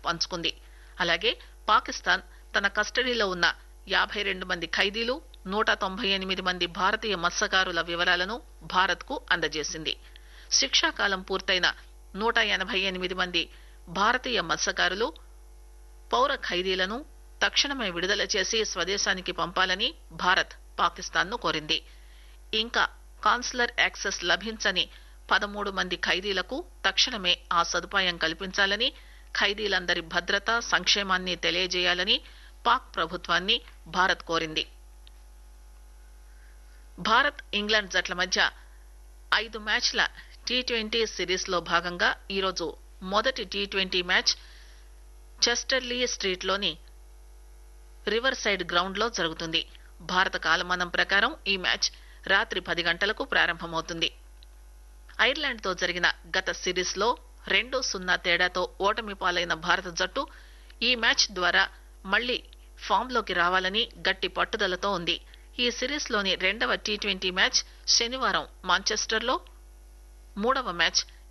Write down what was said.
పంచుకుంది అలాగే పాకిస్తాన్ తన కస్టడీలో ఉన్న యాభై రెండు మంది ఖైదీలు నూట తొంభై ఎనిమిది మంది భారతీయ మత్స్యకారుల వివరాలను భారత్ కు అందజేసింది శిక్షాకాలం పూర్తయిన నూట ఎనభై ఎనిమిది మంది భారతీయ మత్స్యకారులు పౌర ఖైదీలను తక్షణమే విడుదల చేసి స్వదేశానికి పంపాలని భారత్ పాకిస్తాన్ ను కోరింది ఇంకా కాన్సులర్ యాక్సెస్ లభించని పదమూడు మంది ఖైదీలకు తక్షణమే ఆ సదుపాయం కల్పించాలని ఖైదీలందరి భద్రత సంక్షేమాన్ని తెలియజేయాలని పాక్ ప్రభుత్వాన్ని భారత్ కోరింది భారత్ ఇంగ్లాండ్ జట్ల మధ్య ఐదు మ్యాచ్ల టీ ట్వంటీ సిరీస్ లో భాగంగా ఈరోజు మొదటి T twenty match Chester le Street లోని రివర్ సైడ్ గ్రౌండ్ లో జరుగుతుంది భారత కాలమానం ప్రకారం ఈ మ్యాచ్ రాత్రి పది గంటలకు ప్రారంభమవుతుంది ఐర్లాండ్ తో జరిగిన గత సిరీస్ లో రెండు సున్నా తేడాతో ఓటమి పాలైన భారత జట్టు ఈ మ్యాచ్ ద్వారా మళ్లీ ఫామ్ లోకి రావాలని గట్టి పట్టుదలతో ఉంది ఈ సిరీస్ లోని రెండవ టీ ట్వంటీ మ్యాచ్ శనివారం మాంచెస్టర్ లో మూడవ మ్యాచ్